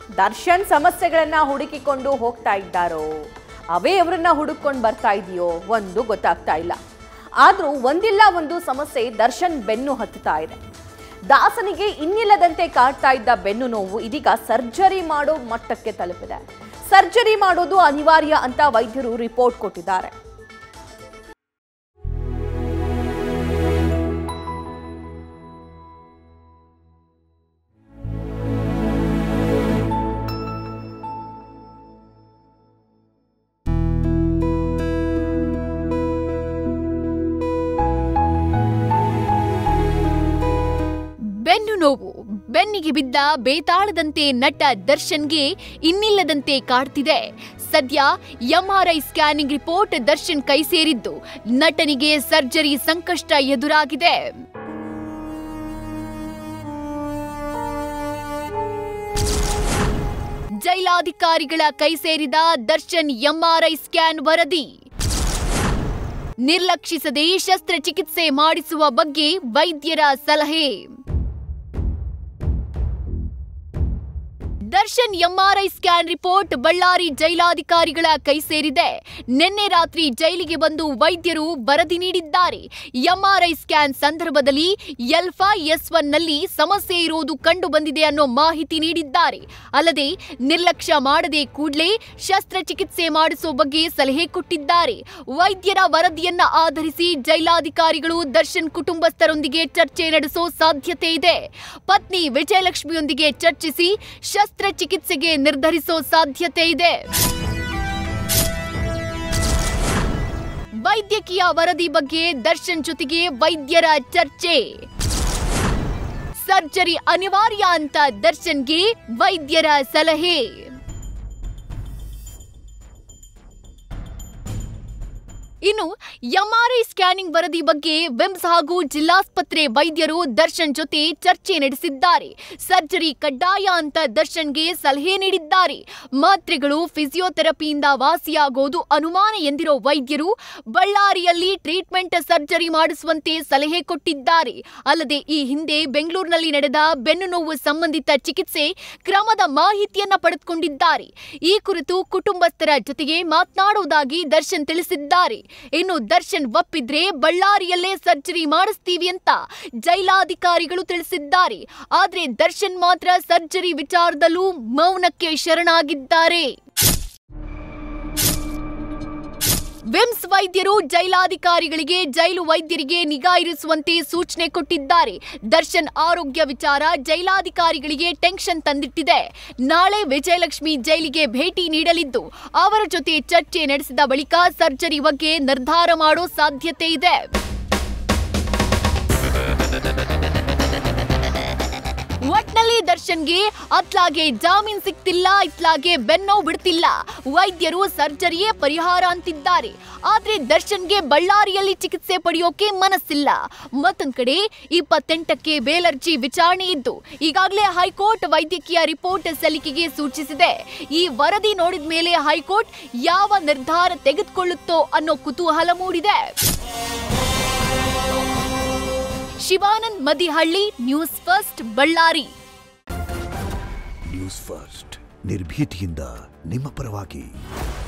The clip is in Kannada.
ದರ್ಶನ್ ಸಮಸ್ಯೆಗಳನ್ನ ಹುಡುಕಿಕೊಂಡು ಹೋಗ್ತಾ ಇದ್ದಾರೋ ಅವೇ ಅವರನ್ನ ಹುಡುಕೊಂಡು ಬರ್ತಾ ಇದೆಯೋ ಒಂದು ಗೊತ್ತಾಗ್ತಾ ಇಲ್ಲ ಆದ್ರೂ ಒಂದಿಲ್ಲ ಒಂದು ಸಮಸ್ಯೆ ದರ್ಶನ್ ಬೆನ್ನು ಹತ್ತುತ್ತಾ ಇದೆ ದಾಸನಿಗೆ ಇನ್ನಿಲ್ಲದಂತೆ ಕಾಡ್ತಾ ಇದ್ದ ಬೆನ್ನು ನೋವು ಇದೀಗ ಸರ್ಜರಿ ಮಾಡೋ ಮಟ್ಟಕ್ಕೆ ತಲುಪಿದೆ ಸರ್ಜರಿ ಮಾಡೋದು ಅನಿವಾರ್ಯ ಅಂತ ವೈದ್ಯರು ರಿಪೋರ್ಟ್ ಕೊಟ್ಟಿದ್ದಾರೆ ಬೆನ್ನು ನೋವು ಬೆನ್ನಿಗೆ ಬಿದ್ದ ಬೇತಾಳದಂತೆ ನಟ ದರ್ಶನ್ಗೆ ಇನ್ನಿಲ್ಲದಂತೆ ಕಾಡ್ತಿದೆ ಸದ್ಯ ಎಂಆರ್ಐ ಸ್ಕ್ಯಾನಿಂಗ್ ರಿಪೋರ್ಟ್ ದರ್ಶನ್ ಕೈ ಸೇರಿದ್ದು ನಟನಿಗೆ ಸರ್ಜರಿ ಸಂಕಷ್ಟ ಎದುರಾಗಿದೆ ಜೈಲಾಧಿಕಾರಿಗಳ ಕೈ ಸೇರಿದ ದರ್ಶನ್ ಎಂಆರ್ಐ ಸ್ಕ್ಯಾನ್ ವರದಿ ನಿರ್ಲಕ್ಷಿಸದೆ ಶಸ್ತ್ರಚಿಕಿತ್ಸೆ ಮಾಡಿಸುವ ಬಗ್ಗೆ ವೈದ್ಯರ ಸಲಹೆ Darshan MRI scan report Ballari ಜೈಲಾಧಿಕಾರಿಗಳ ಕೈ ಸೇರಿದೆ ನಿನ್ನೆ ರಾತ್ರಿ ಜೈಲಿಗೆ ಬಂದು ವೈದ್ಯರು ವರದಿ ನೀಡಿದ್ದಾರೆ ಎಂಆರ್ಐ ಸ್ಕ್ಯಾನ್ ಸಂದರ್ಭದಲ್ಲಿ ಎಲ್ಫಾ ಎಸ್ ಒನ್ ನಲ್ಲಿ ಸಮಸ್ಯೆ ಇರುವುದು ಕಂಡು ಬಂದಿದೆ ಅನ್ನೋ ಮಾಹಿತಿ ನೀಡಿದ್ದಾರೆ ಅಲ್ಲದೆ ನಿರ್ಲಕ್ಷ್ಯ ಮಾಡದೆ ಕೂಡಲೇ ಶಸ್ತ್ರಚಿಕಿತ್ಸೆ ಮಾಡಿಸೋ ಬಗ್ಗೆ ಸಲಹೆ ಕೊಟ್ಟಿದ್ದಾರೆ ವೈದ್ಯರ ವರದಿಯನ್ನ ಆಧರಿಸಿ ಜೈಲಾಧಿಕಾರಿಗಳು ದರ್ಶನ್ ಕುಟುಂಬಸ್ಥರೊಂದಿಗೆ ಚರ್ಚೆ ನಡೆಸೋ ಸಾಧ್ಯತೆ ಇದೆ ಪತ್ನಿ ವಿಜಯಲಕ್ಷ್ಮಿಯೊಂದಿಗೆ ಚರ್ಚಿಸಿ ಶಸ್ತ್ರಚಿಕಿತ್ಸೆಗೆ ನಿರ್ಧರಿಸೋ ಸಾಧ್ಯತೆ ಇದೆ ವೈದ್ಯಕೀಯ ವರದಿ ಬಗ್ಗೆ ದರ್ಶನ್ ಜೊತೆಗೆ ವೈದ್ಯರ ಚರ್ಚೆ ಸರ್ಜರಿ ಅನಿವಾರ್ಯ ಅಂತ ದರ್ಶನ್ಗೆ ವೈದ್ಯರ ಸಲಹೆ ಇನ್ನು ಎಂಆರ್ಐ ಸ್ಕ್ಯಾನಿಂಗ್ ವರದಿ ಬಗ್ಗೆ ವಿಮ್ಸ್ ಹಾಗೂ ಜಿಲ್ಲಾಸ್ಪತ್ರೆ ವೈದ್ಯರು ದರ್ಶನ್ ಜೊತೆ ಚರ್ಚೆ ನಡೆಸಿದ್ದಾರೆ ಸರ್ಜರಿ ಕಡ್ಡಾಯ ಅಂತ ದರ್ಶನ್ಗೆ ಸಲಹೆ ನೀಡಿದ್ದಾರೆ ಮಾತ್ರೆಗಳು ಫಿಸಿಯೋಥೆರಪಿಯಿಂದ ವಾಸಿಯಾಗೋದು ಅನುಮಾನ ಎಂದಿರೋ ವೈದ್ಯರು ಬಳ್ಳಾರಿಯಲ್ಲಿ ಟ್ರೀಟ್ಮೆಂಟ್ ಸರ್ಜರಿ ಮಾಡಿಸುವಂತೆ ಸಲಹೆ ಕೊಟ್ಟಿದ್ದಾರೆ ಅಲ್ಲದೆ ಈ ಹಿಂದೆ ಬೆಂಗಳೂರಿನಲ್ಲಿ ನಡೆದ ಬೆನ್ನು ನೋವು ಸಂಬಂಧಿತ ಚಿಕಿತ್ಸೆ ಕ್ರಮದ ಮಾಹಿತಿಯನ್ನ ಪಡೆದುಕೊಂಡಿದ್ದಾರೆ ಈ ಕುರಿತು ಕುಟುಂಬಸ್ಥರ ಜೊತೆಗೆ ಮಾತನಾಡುವುದಾಗಿ ದರ್ಶನ್ ತಿಳಿಸಿದ್ದಾರೆ ಇನ್ನು ದರ್ಶನ್ ಒಪ್ಪಿದ್ರೆ ಬಳ್ಳಾರಿಯಲ್ಲೇ ಸರ್ಜರಿ ಮಾಡಿಸ್ತೀವಿ ಅಂತ ಜೈಲಾಧಿಕಾರಿಗಳು ತಿಳಿಸಿದ್ದಾರೆ ಆದ್ರೆ ದರ್ಶನ್ ಮಾತ್ರ ಸರ್ಜರಿ ವಿಚಾರದಲ್ಲೂ ಮೌನಕ್ಕೆ ಶರಣಾಗಿದ್ದಾರೆ ವಿಮ್ಸ್ ವೈದ್ಯರು ಜೈಲಾಧಿಕಾರಿಗಳಿಗೆ ಜೈಲು ವೈದ್ಯರಿಗೆ ನಿಗಾ ಇರಿಸುವಂತೆ ಸೂಚನೆ ಕೊಟ್ಟಿದ್ದಾರೆ ದರ್ಶನ್ ಆರೋಗ್ಯ ವಿಚಾರ ಜೈಲಾಧಿಕಾರಿಗಳಿಗೆ ಟೆನ್ಷನ್ ತಂದಿಟ್ಟಿದೆ ನಾಳೆ ವಿಜಯಲಕ್ಷ್ಮಿ ಜೈಲಿಗೆ ಭೇಟಿ ನೀಡಲಿದ್ದು ಅವರ ಜೊತೆ ಚರ್ಚೆ ನಡೆಸಿದ ಬಳಿಕ ಸರ್ಜರಿ ಬಗ್ಗೆ ನಿರ್ಧಾರ ಮಾಡೋ ಸಾಧ್ಯತೆ ಇದೆ ಒಟ್ನಲ್ಲಿ ದರ್ಶನ್ಗೆ ಅತ್ಲಾಗೆ ಜಾಮೀನ್ ಸಿಗ್ತಿಲ್ಲ ಇತ್ಲಾಗೆ ಬೆನ್ನೋವು ಬಿಡ್ತಿಲ್ಲ ವೈದ್ಯರು ಸರ್ಜರಿಯೇ ಪರಿಹಾರ ಅಂತಿದ್ದಾರೆ ಆದ್ರೆ ದರ್ಶನ್ಗೆ ಬಳ್ಳಾರಿಯಲ್ಲಿ ಚಿಕಿತ್ಸೆ ಪಡೆಯೋಕೆ ಮನಸ್ಸಿಲ್ಲ ಮತ್ತೊಂದ್ ಕಡೆ ಇಪ್ಪತ್ತೆಂಟಕ್ಕೆ ಬೇಲರ್ಜಿ ವಿಚಾರಣೆ ಇದ್ದು ಈಗಾಗಲೇ ಹೈಕೋರ್ಟ್ ವೈದ್ಯಕೀಯ ರಿಪೋರ್ಟ್ ಸಲ್ಲಿಕೆಗೆ ಸೂಚಿಸಿದೆ ಈ ವರದಿ ನೋಡಿದ ಮೇಲೆ ಹೈಕೋರ್ಟ್ ಯಾವ ನಿರ್ಧಾರ ತೆಗೆದುಕೊಳ್ಳುತ್ತೋ ಅನ್ನೋ ಕುತೂಹಲ ಮೂಡಿದೆ Shivanand Madihalli news first Ballari news first ನಿರ್ಭೀತಿಯಿಂದ ನಿಮ್ಮ ಪರವಾಗಿ